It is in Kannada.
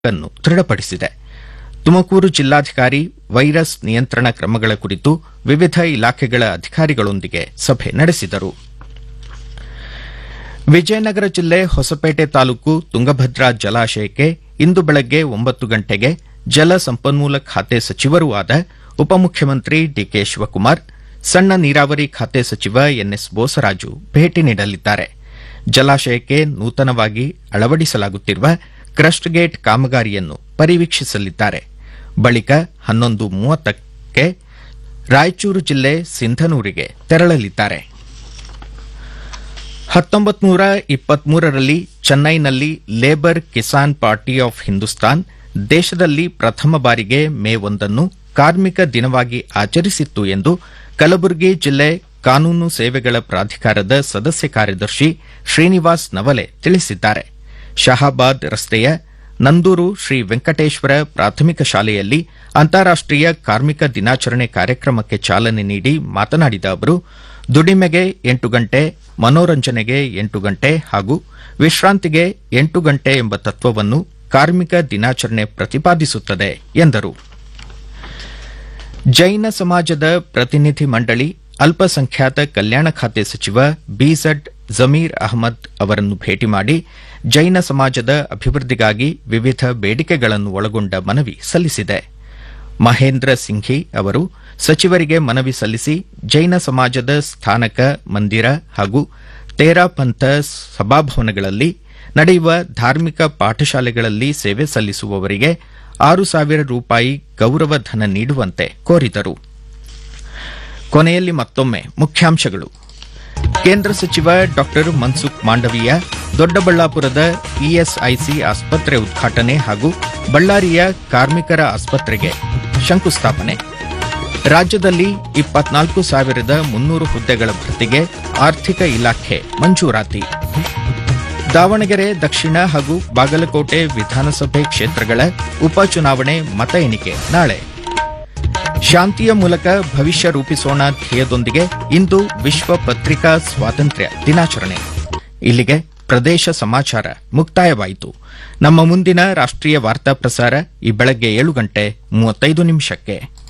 ಅನ್ನು ದೃಢಪಡಿಸಿದೆ ತುಮಕೂರು ಜಿಲ್ಲಾಧಿಕಾರಿ ವೈರಸ್ ನಿಯಂತ್ರಣ ಕ್ರಮಗಳ ಕುರಿತು ವಿವಿಧ ಇಲಾಖೆಗಳ ಅಧಿಕಾರಿಗಳೊಂದಿಗೆ ಸಭೆ ನಡೆಸಿದರು ವಿಜಯನಗರ ಜಿಲ್ಲೆ ಹೊಸಪೇಟೆ ತಾಲೂಕು ತುಂಗಭದ್ರಾ ಜಲಾಶಯಕ್ಕೆ ಇಂದು ಬೆಳಗ್ಗೆ ಒಂಬತ್ತು ಗಂಟೆಗೆ ಜಲ ಸಂಪನ್ಮೂಲ ಖಾತೆ ಸಚಿವರೂ ಆದ ಉಪಮುಖ್ಯಮಂತ್ರಿ ಡಿಕೆ ಶಿವಕುಮಾರ್ ಸಣ್ಣ ನೀರಾವರಿ ಖಾತೆ ಸಚಿವ ಎನ್ಎಸ್ ಬೋಸರಾಜು ಭೇಟಿ ನೀಡಲಿದ್ದಾರೆ ಜಲಾಶಯಕ್ಕೆ ನೂತನವಾಗಿ ಅಳವಡಿಸಲಾಗುತ್ತಿರುವ ಕ್ರಸ್ಟ್ ಗೇಟ್ ಕಾಮಗಾರಿಯನ್ನು ಪರಿವೀಕ್ಷಿಸಲಿದ್ದಾರೆ ಬಳಿಕ ಹನ್ನೊಂದು ಮೂವತ್ತಕ್ಕೆ ರಾಯಚೂರು ಜಿಲ್ಲೆ ಸಿಂಧನೂರಿಗೆ ತೆರಳಲಿದ್ದಾರೆ ಹತ್ತೊಂಬತ್ತು ನೂರ ಇಪ್ಪತ್ಮೂರರಲ್ಲಿ ಚೆನ್ನೈನಲ್ಲಿ labour Kisan party of Hindustan ದೇಶದಲ್ಲಿ ಪ್ರಥಮ ಬಾರಿಗೆ ಮೇ ಒಂದನ್ನು ಕಾರ್ಮಿಕ ದಿನವಾಗಿ ಆಚರಿಸಿತ್ತು ಎಂದು ಕಲಬುರಗಿ ಜಿಲ್ಲೆ ಕಾನೂನು ಸೇವೆಗಳ ಪ್ರಾಧಿಕಾರದ ಸದಸ್ಯ ಕಾರ್ಯದರ್ಶಿ ಶ್ರೀನಿವಾಸ್ ನವಲೆ ತಿಳಿಸಿದ್ದಾರೆ ಶಹಾಬಾದ್ ರಸ್ತೆಯ ನಂದೂರು ಶ್ರೀ ವೆಂಕಟೇಶ್ವರ ಪ್ರಾಥಮಿಕ ಶಾಲೆಯಲ್ಲಿ ಅಂತಾರಾಷ್ಟೀಯ ಕಾರ್ಮಿಕ ದಿನಾಚರಣೆ ಕಾರ್ಯಕ್ರಮಕ್ಕೆ ಚಾಲನೆ ನೀಡಿ ಮಾತನಾಡಿದ ಅವರು ದುಡಿಮೆಗೆ ಎಂಟು ಗಂಟೆ ಮನೋರಂಜನೆಗೆ ಎಂಟು ಗಂಟೆ ಹಾಗೂ ವಿಶ್ರಾಂತಿಗೆ ಎಂಟು ಗಂಟೆ ಎಂಬ ತತ್ವವನ್ನು ಕಾರ್ಮಿಕ ದಿನಾಚರಣೆ ಪ್ರತಿಪಾದಿಸುತ್ತದೆ ಎಂದರು ಜೈನ ಸಮಾಜದ ಪ್ರತಿನಿಧಿ ಮಂಡಳಿ ಅಲ್ಪಸಂಖ್ಯಾತ ಕಲ್ಯಾಣ ಖಾತೆ ಸಚಿವ ಬಿಝಡ್ ಜಮೀರ್ ಅಹಮದ್ ಅವರನ್ನು ಭೇಟಿ ಮಾಡಿ ಜೈನ ಸಮಾಜದ ಅಭಿವೃದ್ಧಿಗಾಗಿ ವಿವಿಧ ಬೇಡಿಕೆಗಳನ್ನು ಒಳಗೊಂಡ ಮನವಿ ಸಲ್ಲಿಸಿದೆ ಮಹೇಂದ್ರ ಸಿಂಘಿ ಅವರು ಸಚಿವರಿಗೆ ಮನವಿ ಸಲ್ಲಿಸಿ ಜೈನ ಸಮಾಜದ ಸ್ಥಾನಕ ಮಂದಿರ ಹಾಗೂ ತೇರಾ ಪಂಥ ಸಭಾಭವನಗಳಲ್ಲಿ ನಡೆಯುವ ಧಾರ್ಮಿಕ ಪಾಠಶಾಲೆಗಳಲ್ಲಿ ಸೇವೆ ಸಲ್ಲಿಸುವವರಿಗೆ ಆರು ಸಾವಿರ ರೂಪಾಯಿ ಗೌರವ ಧನ ನೀಡುವಂತೆ ಕೋರಿದರು ಕೊನೆಯಲ್ಲಿ ಮತ್ತೊಮ್ಮೆ ಮುಖ್ಯಾಂಶಗಳು ಕೇಂದ್ರ ಸಚಿವ ಡಾ ಮನ್ಸುಖ್ ಮಾಂಡವೀಯ ದೊಡ್ಡಬಳ್ಳಾಪುರದ ಇಎಸ್ಐಸಿ ಆಸ್ಪತ್ರೆ ಉದ್ಘಾಟನೆ ಹಾಗೂ ಬಳ್ಳಾರಿಯ ಕಾರ್ಮಿಕರ ಆಸ್ಪತ್ರೆಗೆ ಶಂಕುಸ್ಥಾಪನೆ ರಾಜ್ಯದಲ್ಲಿ ಇಪ್ಪತ್ನಾಲ್ಕು ಸಾವಿರದ ಮುನ್ನೂರು ಹುದ್ದೆಗಳ ಭರ್ತಿಗೆ ಆರ್ಥಿಕ ಇಲಾಖೆ ಮಂಜೂರಾತಿ ದಾವಣಗೆರೆ ದಕ್ಷಿಣ ಹಾಗೂ ಬಾಗಲಕೋಟೆ ವಿಧಾನಸಭೆ ಕ್ಷೇತ್ರಗಳ ಉಪಚುನಾವಣೆ ಮತ ಎಣಿಕೆ ನಾಳೆ ಶಾಂತಿಯ ಮೂಲಕ ಭವಿಷ್ಯ ರೂಪಿಸೋಣ ಧ್ಯೇಯದೊಂದಿಗೆ ಇಂದು ವಿಶ್ವ ಪತ್ರಿಕಾ ಸ್ವಾತಂತ್ರ್ಯ ದಿನಾಚರಣೆ ಇಲ್ಲಿಗೆ ಪ್ರದೇಶ ಸಮಾಚಾರ ಮುಕ್ತಾಯವಾಯಿತು ನಮ್ಮ ಮುಂದಿನ ರಾಷ್ಟ್ರೀಯ ವಾರ್ತಾ ಪ್ರಸಾರ ಈ ಬೆಳಗ್ಗೆ ಏಳು ಗಂಟೆ ಮೂವತ್ತೈದು ನಿಮಿಷಕ್ಕೆ